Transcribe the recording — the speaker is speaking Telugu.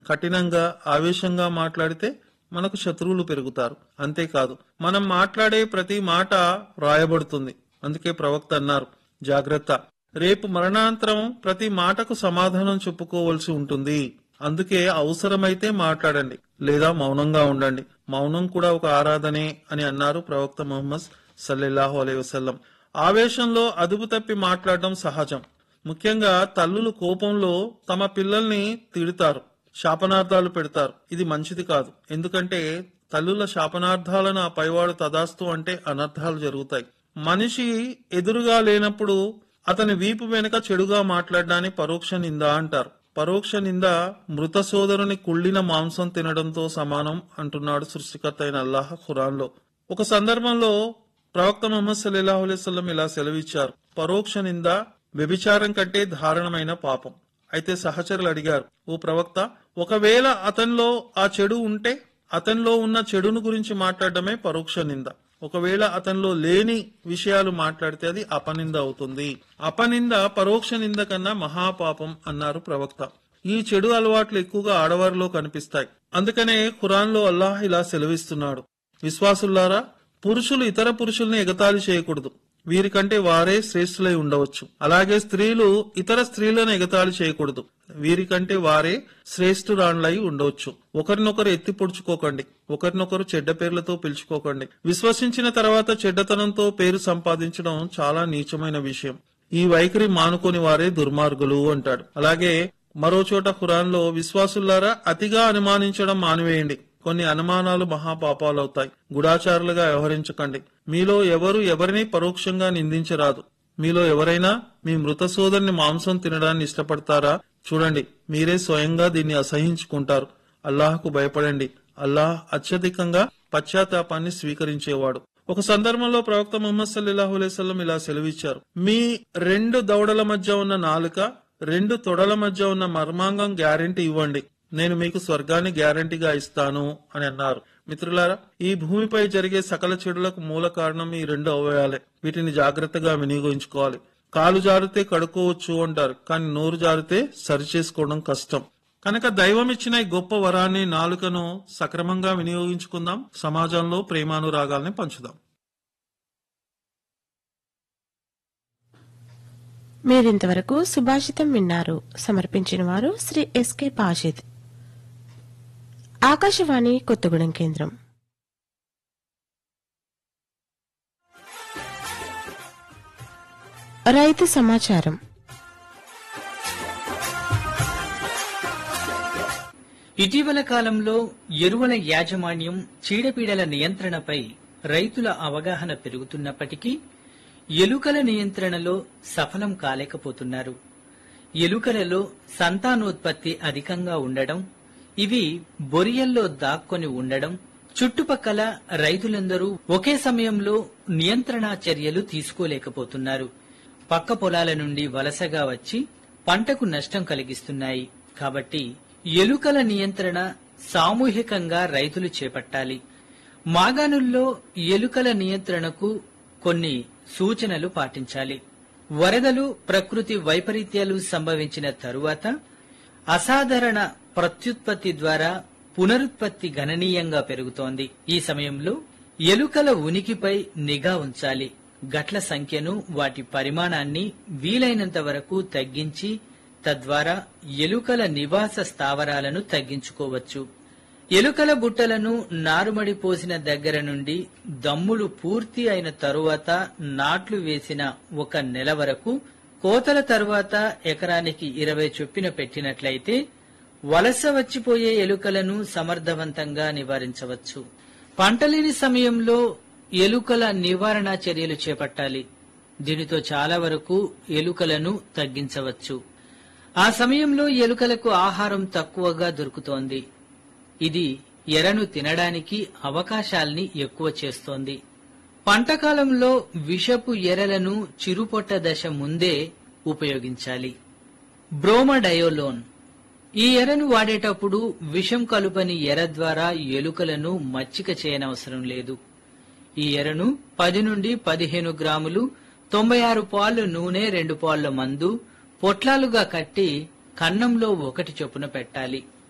కఠినంగా ఆవేశంగా మాట్లాడితే మనకు శత్రువులు పెరుగుతారు అంతేకాదు మనం మాట్లాడే ప్రతి మాట రాయబడుతుంది అందుకే ప్రవక్త అన్నారు జాగ్రత్త రేపు మరణాంతరం ప్రతి మాటకు సమాధానం చెప్పుకోవలసి ఉంటుంది అందుకే అవసరమైతే మాట్లాడండి లేదా మౌనంగా ఉండండి మౌనం కూడా ఒక ఆరాధనే అని అన్నారు ప్రవక్త ముహమ్మద్ సల్లెల్లాహు అలైహి వసల్లం ఆవేశంలో అదుపు తప్పి మాట్లాడడం సహజం ముఖ్యంగా తల్లులు కోపంలో తమ పిల్లల్ని తిడతారు శాపనార్థాలు పెడతారు ఇది మంచిది కాదు ఎందుకంటే తల్లుల శాపనార్థాలను ఆ పైవాడు తదాస్తు అంటే అనర్థాలు జరుగుతాయి మనిషి ఎదురుగా లేనప్పుడు అతని వీపు వెనుక చెడుగా మాట్లాడడాన్ని పరోక్ష నింద అంటారు పరోక్ష నింద మృత సోదరుని కుళ్ళిన మాంసం తినడంతో సమానం అంటున్నాడు సృష్టికర్త అయిన అల్లాహ్ ఖురాన్లో ఒక సందర్భంలో ప్రవక్త ముహమ్మద్ సల్లాహు అలైవల్లం ఇలా సెలవిచ్చారు పరోక్ష నింద వ్యభిచారం కంటే దారుణమైన పాపం అయితే సహచరులు అడిగారు ఓ ప్రవక్త ఒకవేళ అతనిలో ఆ చెడు ఉంటే అతనిలో ఉన్న చెడును గురించి మాట్లాడడమే పరోక్ష నింద ఒకవేళ అతనిలో లేని విషయాలు మాట్లాడితే అది అపనింద అవుతుంది అపనింద పరోక్ష నింద కన్నా మహాపాపం అన్నారు ప్రవక్త ఈ చెడు అలవాట్లు ఎక్కువగా ఆడవారిలో కనిపిస్తాయి అందుకనే ఖురాన్లో అల్లాహ్ ఇలా సెలవిస్తున్నాడు విశ్వాసుల్లారా పురుషులు ఇతర పురుషుల్ని ఎగతాళి చేయకూడదు వీరికంటే వారే శ్రేష్ఠులై ఉండవచ్చు అలాగే స్త్రీలు ఇతర స్త్రీలను ఎగతాళి చేయకూడదు వీరికంటే వారే శ్రేష్ఠురాండ్లై ఉండవచ్చు ఒకరినొకరు ఎత్తి పొడుచుకోకండి ఒకరినొకరు చెడ్డ పేర్లతో పిలుచుకోకండి విశ్వసించిన తర్వాత చెడ్డతనంతో పేరు సంపాదించడం చాలా నీచమైన విషయం ఈ వైఖరి మానుకొని వారే దుర్మార్గులు అంటాడు అలాగే మరో చోట ఖురాన్లో విశ్వాసులారా అతిగా అనుమానించడం మానివేయండి కొన్ని అనుమానాలు మహాపాపాలవుతాయి గుడాచారులుగా వ్యవహరించకండి మీలో ఎవరు ఎవరిని పరోక్షంగా నిందించరాదు మీలో ఎవరైనా మీ మృత సోదరుని మాంసం తినడాన్ని ఇష్టపడతారా చూడండి మీరే స్వయంగా దీన్ని అసహించుకుంటారు అల్లాహకు భయపడండి అల్లాహ్ అత్యధికంగా పశ్చాత్తాపాన్ని స్వీకరించేవాడు ఒక సందర్భంలో ప్రవక్త ముహమ్మద్ సల్లాహు అలైవల్లం ఇలా సెలవిచ్చారు మీ రెండు దవడల మధ్య ఉన్న నాలుక రెండు తొడల మధ్య ఉన్న మర్మాంగం గ్యారెంటీ ఇవ్వండి నేను మీకు స్వర్గాన్ని గ్యారంటీగా ఇస్తాను అని అన్నారు మిత్రులారా ఈ భూమిపై జరిగే సకల చెడులకు మూల కారణం ఈ రెండు అవయవాలే వీటిని జాగ్రత్తగా వినియోగించుకోవాలి కాలు జారితే కడుక్కోవచ్చు అంటారు కానీ నోరు జారితే సరిచేసుకోవడం కష్టం కనుక దైవం ఇచ్చిన ఈ గొప్ప వరాన్ని నాలుకను సక్రమంగా వినియోగించుకుందాం సమాజంలో ప్రేమానురాగాల్ని పంచుదాం మీరింతవరకు సుభాషితం విన్నారు సమర్పించిన వారు శ్రీ ఎస్కే పాషిద్ ఆకాశవాణి కొత్తగూడెం కేంద్రం రైతు సమాచారం ఇటీవల కాలంలో ఎరువుల యాజమాన్యం చీడపీడల నియంత్రణపై రైతుల అవగాహన పెరుగుతున్నప్పటికీ ఎలుకల నియంత్రణలో సఫలం కాలేకపోతున్నారు ఎలుకలలో సంతానోత్పత్తి అధికంగా ఉండడం ఇవి బొరియల్లో దాక్కొని ఉండడం చుట్టుపక్కల రైతులందరూ ఒకే సమయంలో నియంత్రణా చర్యలు తీసుకోలేకపోతున్నారు పక్క పొలాల నుండి వలసగా వచ్చి పంటకు నష్టం కలిగిస్తున్నాయి కాబట్టి ఎలుకల నియంత్రణ సామూహికంగా రైతులు చేపట్టాలి మాగాణుల్లో ఎలుకల నియంత్రణకు కొన్ని సూచనలు పాటించాలి వరదలు ప్రకృతి వైపరీత్యాలు సంభవించిన తరువాత అసాధారణ ప్రత్యుత్పత్తి ద్వారా పునరుత్పత్తి గణనీయంగా పెరుగుతోంది ఈ సమయంలో ఎలుకల ఉనికిపై నిఘా ఉంచాలి గట్ల సంఖ్యను వాటి పరిమాణాన్ని వీలైనంత వరకు తగ్గించి తద్వారా ఎలుకల నివాస స్థావరాలను తగ్గించుకోవచ్చు ఎలుకల బుట్టలను నారుమడి పోసిన దగ్గర నుండి దమ్ములు పూర్తి అయిన తరువాత నాట్లు వేసిన ఒక నెల వరకు కోతల తరువాత ఎకరానికి ఇరవై చొప్పున పెట్టినట్లయితే వలస వచ్చిపోయే ఎలుకలను సమర్థవంతంగా నివారించవచ్చు పంటలేని సమయంలో ఎలుకల నివారణ చర్యలు చేపట్టాలి దీనితో చాలా వరకు ఎలుకలను తగ్గించవచ్చు ఆ సమయంలో ఎలుకలకు ఆహారం తక్కువగా దొరుకుతోంది ఇది ఎరను తినడానికి అవకాశాల్ని ఎక్కువ చేస్తోంది పంటకాలంలో విషపు ఎరలను చిరుపొట్ట దశ ముందే ఉపయోగించాలి బ్రోమడయోలోన్ ఈ ఎరను వాడేటప్పుడు విషం కలుపని ఎర ద్వారా ఎలుకలను మచ్చిక చేయనవసరం లేదు ఈ ఎరను పది నుండి పదిహేను గ్రాములు తొంభై ఆరు పాళ్లు నూనె రెండు పాళ్ల మందు పొట్లాలుగా కట్టి కన్నంలో ఒకటి చొప్పున పెట్టాలి